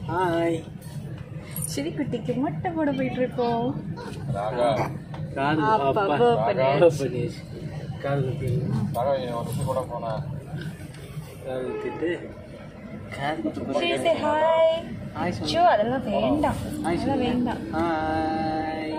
Hi சரி குட்டிக்கு மொட்டை போட போயிட்டு இருக்கோம் காது அப்பா, அப்பா அப்பா பண்ணியாச்சு. பண்ணியாச்சு காது குத்தி காது குத்திட்டு காது குத்து சரி சரி ஹாய் ஹாய் ஷோ அதெல்லாம் வேண்டாம் அதெல்லாம் வேண்டாம் ஹாய்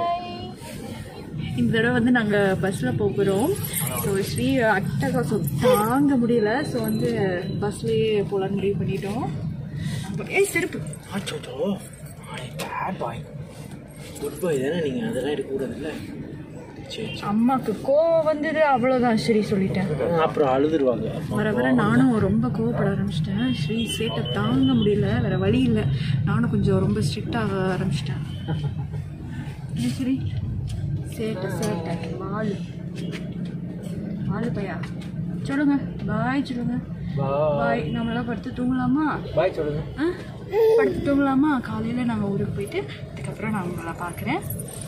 இந்த தடவை வந்து நாங்கள் பஸ்ஸில் போகிறோம் ஸோ ஸ்ரீ அட்டகாசம் தாங்க முடியல ஸோ வந்து பஸ்லேயே போகலான்னு முடிவு பண்ணிட்டோம் ஏய் செருப்பு அச்சோ பேட் பாய் குட் பாய் தானே நீங்கள் அதெல்லாம் எடுக்கக்கூடாதுல்ல சரி சரி அம்மாக்கு கோவம் வந்தது அவ்வளோதான் ஸ்ரீ சொல்லிட்டேன் அப்புறம் அழுதுருவாங்க வர வர நானும் ரொம்ப கோவப்பட ஆரம்பிச்சிட்டேன் ஸ்ரீ சேட்டை தாங்க முடியல வேற வழி இல்லை நானும் கொஞ்சம் ரொம்ப ஸ்ட்ரிக்ட் ஆக ஆரம்பிச்சிட்டேன் என்ன ஸ்ரீ சேட்டை சேட்டை வாழு வாழு பையா சொல்லுங்க பாய் சொல்லுங்க பாய் நம்மளாம் படுத்து தூங்கலாமா பாய் சொல்லுங்க ஆ படுத்து தூங்கலாமா காலையில் நாங்கள் ஊருக்கு போயிட்டு அதுக்கப்புறம் நான் உங்களை பார்க்குறேன்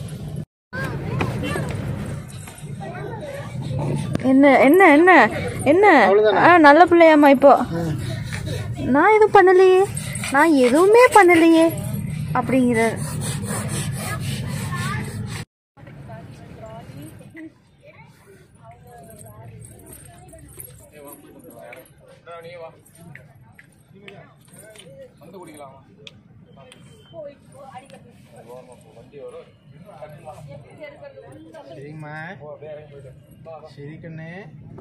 என்ன என்ன என்ன என்ன ஆ நல்ல பிள்ளையாம்மா இப்போ நான் எதுவும் பண்ணலையே நான் எதுவுமே பண்ணலையே அப்படிங்கிற சரிங்கம்மா சரி கண்ணு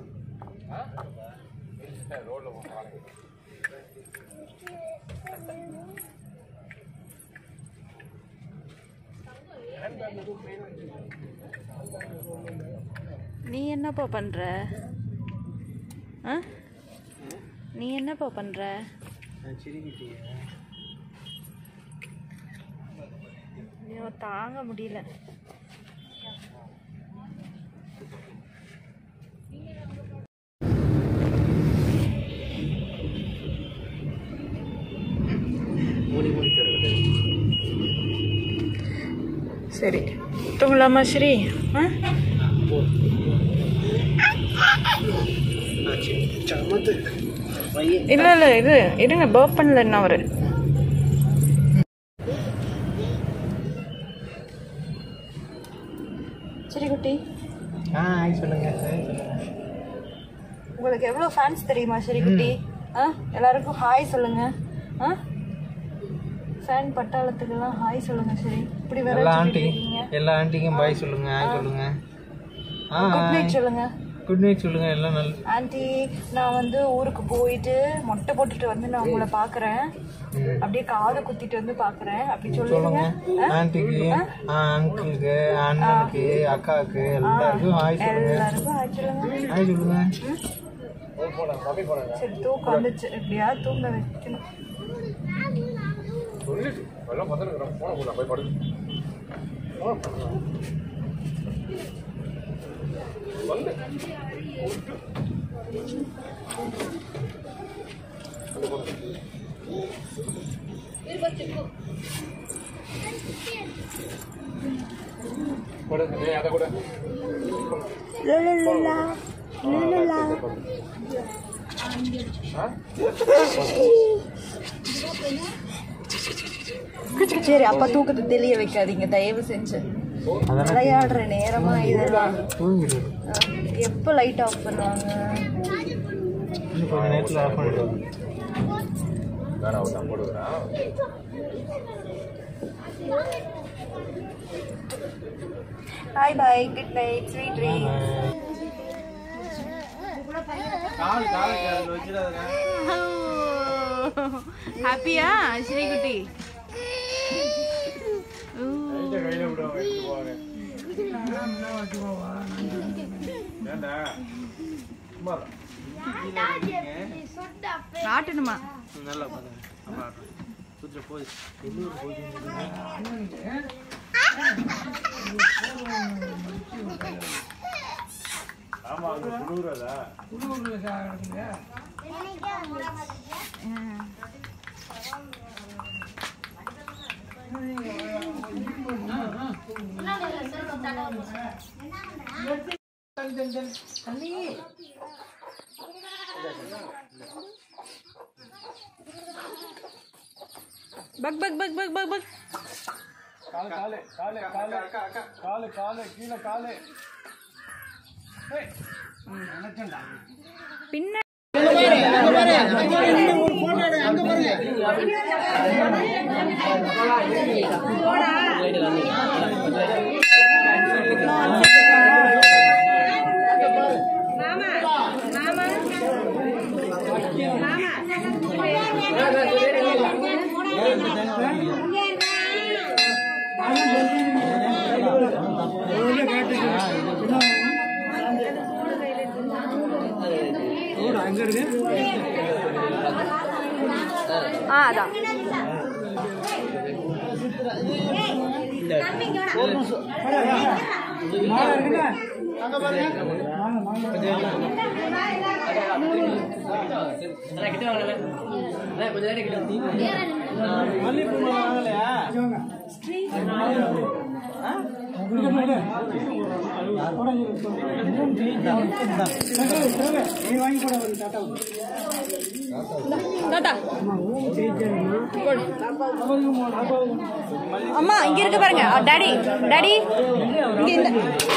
நீ என்னப்பா பண்ணுற ஆ நீ என்னப்பா பண்ணுற சிரிக்கிட்டே ஐயோ தாங்க முடியல மூடி மூடி தருவது சரி தூங்கலாமா ஸ்ரீ ஆ சமத்து பையன் இல்லை இல்லை இது இருங்க பர்ப் பண்ணல என்ன அவர் சரி குட்டி ஹாய் சொல்லுங்க ஹாய் சொல்லுங்க உங்களுக்கு எவ்வளோ ஃபேன்ஸ் தெரியுமா சரி குட்டி ஆ எல்லாருக்கும் ஹாய் சொல்லுங்க ஆ ஃபேன் பட்டாளத்துக்கெல்லாம் ஹாய் சொல்லுங்க சரி இப்படி வேற எல்லா சொல்லிட்டு ஆண்டிக்கும் இருக்கீங்க எல்லா ஆண்டிக்கும் பாய் சொல்லுங்க ஹாய் சொல்லுங்க ஆ குட் நைட் சொல்லுங்க குட் நைட் சொல்லுங்க எல்லாம் நல்ல ஆன்ட்டி நான் வந்து ஊருக்கு போயிட்டு மொட்டை போட்டுட்டு வந்து நான் உங்களை பார்க்குறேன் ம். அப்படியே காதை குத்திட்டு வந்து பார்க்குறேன் அப்படி சொல்லுங்க சொல்லுங்க ஆண்டிக்கு அங்கிளுக்கு அண்ணனுக்கு அக்காவுக்கு எல்லாருக்கும் ஹாய் சொல்லுங்க எல்லாருக்கும் ஹாய் சொல்லுங்க ஹாய் சொல்லுங்க சரி தூக்கம் வந்துச்சு எப்படியா தூங்க வைக்கணும் லலலலா, லலலா. சரி அப்பா தூக்கத்தை தெளிய வைக்காதீங்க தயவு செஞ்சு விளையாடுற நேரமா இதெல்லாம் தூங்கிடு எப்போ லைட் ஆஃப் பண்ணுவாங்க இன்னும் கொஞ்ச நேரத்தில் ஆஃப் பண்ணிடுவாங்க hi bye good night sweet dream ஹாப்பியா ஸ்ரீகுட்டி காட்டணுமா நல்லா பாருங்க அம்மா குதிரை போய் எல்லூர் போய் பக் பக் பக் பக் பக் பக் காலு காலு காலு காலு காலு காலு கீழே காலு ஏய், நினைச்சேன்டா. பின்ன அங்க இருக்கு ஆ அதான் மாலை இருக்குல்ல? மாலை, மாலை. மல்லிகைப்பூ மாலை வாங்கலையா? ஆ? கொடுக்க மாட்டேன். போடா, இரு, போடா. நீ வாங்கி போட ஒரு டாட்டாவுக்கு. தாத்தா அம்மா, ஓம் ஜெயிச்சேன்னா, அவருக்கு மூணு, அப்பாவுக்கு மூணு. அம்மா இங்க இருக்கு பாருங்க டாடி டாடி இங்க இந்த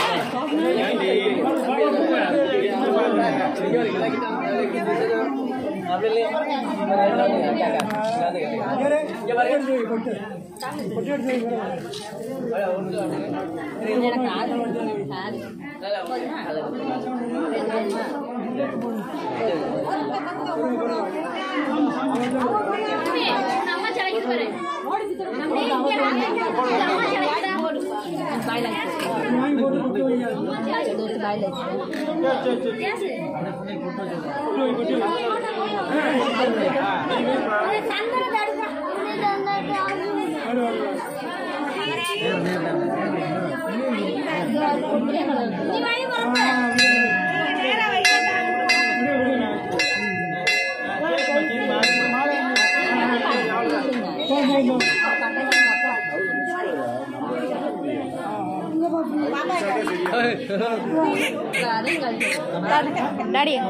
வாங்கி போட்டு குட்டி வைங்க. டாடி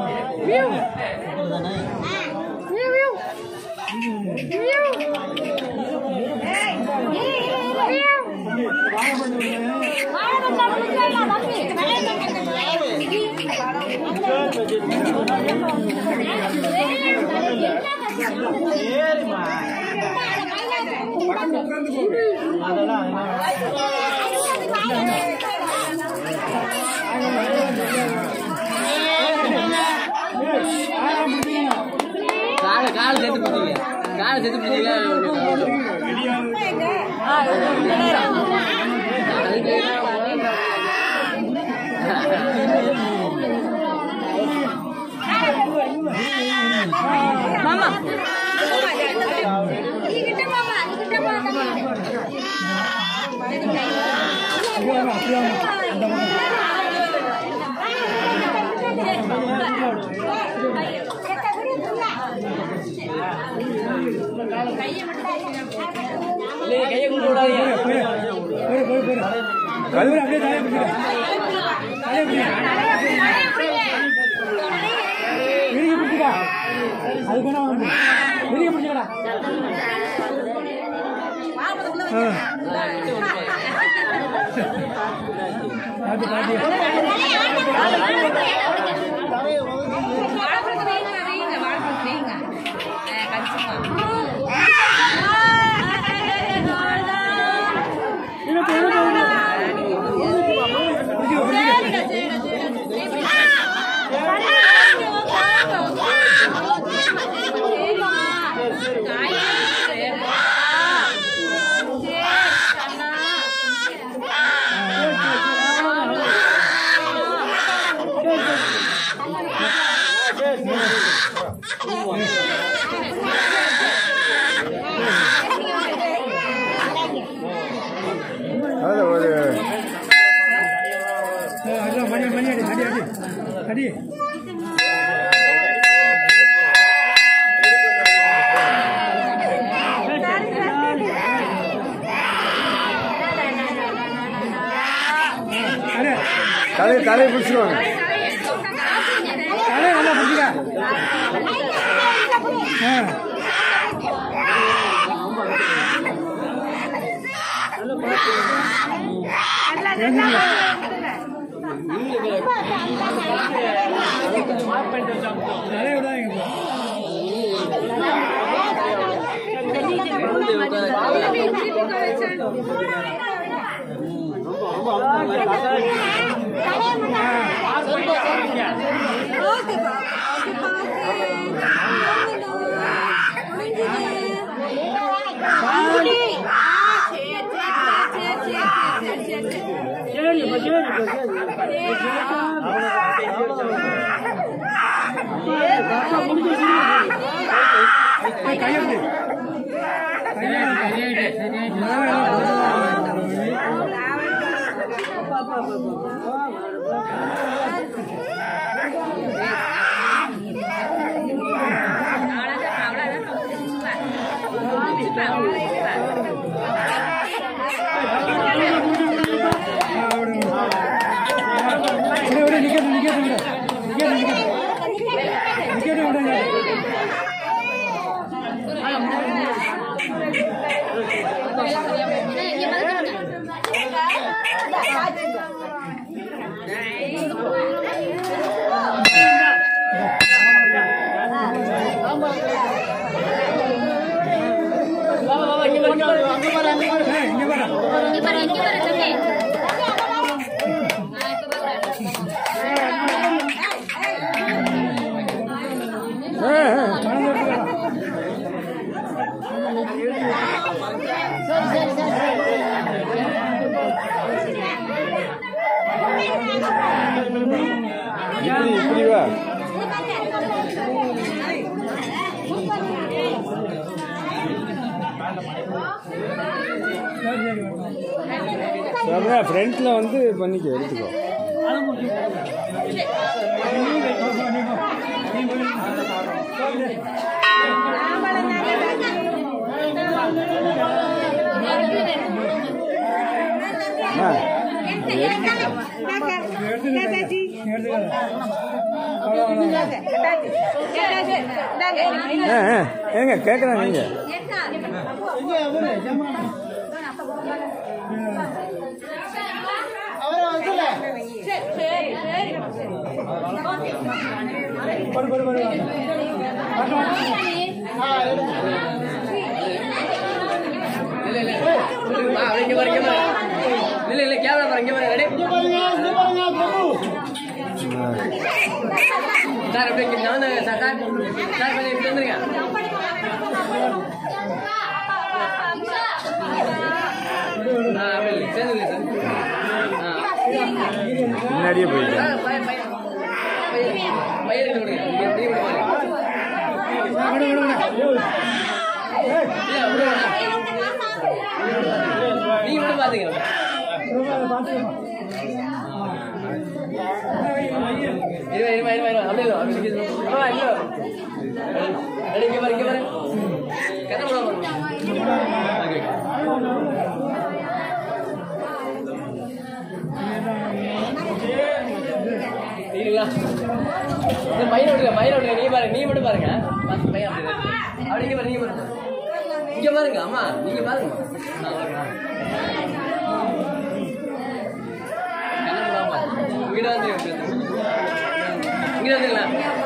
காலை காலை சேர்த்து பிடிச்சிங்க காலை சேர்த்து பிடிச்சிங்க ஆ இந்த நேரம் மாமா கையை கொண்டு விடாதீங்க போயிரு, போயிரு, போயிரு. கழுவுற அப்படியே தலையை பிடிக்கிற. தலையை பிடிக்கிற. இறுகி பிடிச்சிக்கா. அதுக்கு என்ன வந்து? இறுகி பிடிச்சிக்கடா. ஆ. பாத்து, பாத்து. இழுத்து, இழுத்து, இழுத்து. பிடிச்சிக்க, பிடிச்சிக்க. ஆ, அதான் மணி மணி அடி அடி அடி அடி அடே தலை தலை பிடிச்சிருவாங்க தலை நல்லா பிடிச்சிக்க ஆ இப்படி இப்படி வா அப்படியே ஃப்ரண்ட்டில் வந்து பண்ணிக்க எடுத்துக்கோ ஆ ஆ ஆ ஏங்க கேட்குறேன் நீங்கள் இல்ல இல்ல வா இங்க பாரு இங்க பாரு இல்ல இல்ல கேமரா பாரு இங்க பாரு ரெடி சார் அப்படியே இங்க நான் தான் சார் சார் சார் கொஞ்சம் இப்படி வந்துருங்க ஆ அப்படியே இல்லை சேர்ந்து சார் ஆ முன்னாடியே போயிட்டேன் சார் பையன் பையன் பையன் பையன் எடுத்து விடுங்க இங்க இப்படி விடுங்க இல்ல விடுங்க நீங்க மட்டும் பாத்துக்கிறேன் இருவா இருவா இருவா இருவா அப்படியே இரு, அப்படியே இரு. வா, இங்க வா. ரெடி, இங்க பாரு இங்க பாரு கதை போட பாரு ஓகே இல்லைங்களா இந்த பையனை விடுங்க பையனை விடுங்க நீ பாருங்க நீ மட்டும் பாருங்க பார்த்து பையன் அப்படி இரு. அப்படி இங்க பாரு நீங்க பாருங்க இங்க பாருங்க அம்மா நீங்க பாருங்க ஆ, ஓகே, வாங்க. கண்ணாடி வாமா. இங்கிட்ட வந்து இங்கிட்ட வந்துங்களா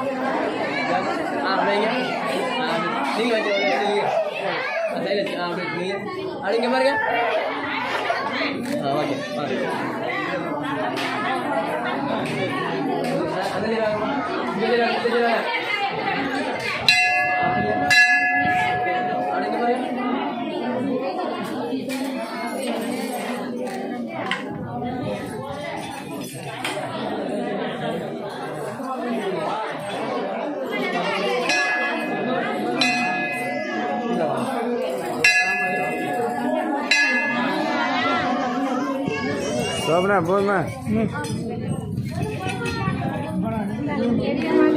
ஆ அப்படியே இங்க. ஆ, அப்படி. நீங்க வச்சு நீங்க சைடு வச்சு ஆ அப்படியே நீங்க அப்படி இங்க பாருங்க ஆ ஓகே வாங்க அந்த சைடு வாங்க இந்த சைடு வாங்க இந்த சைடு வாங்க அப்படி இங்க பாருங்க சோபனா போதுமா ஏரியா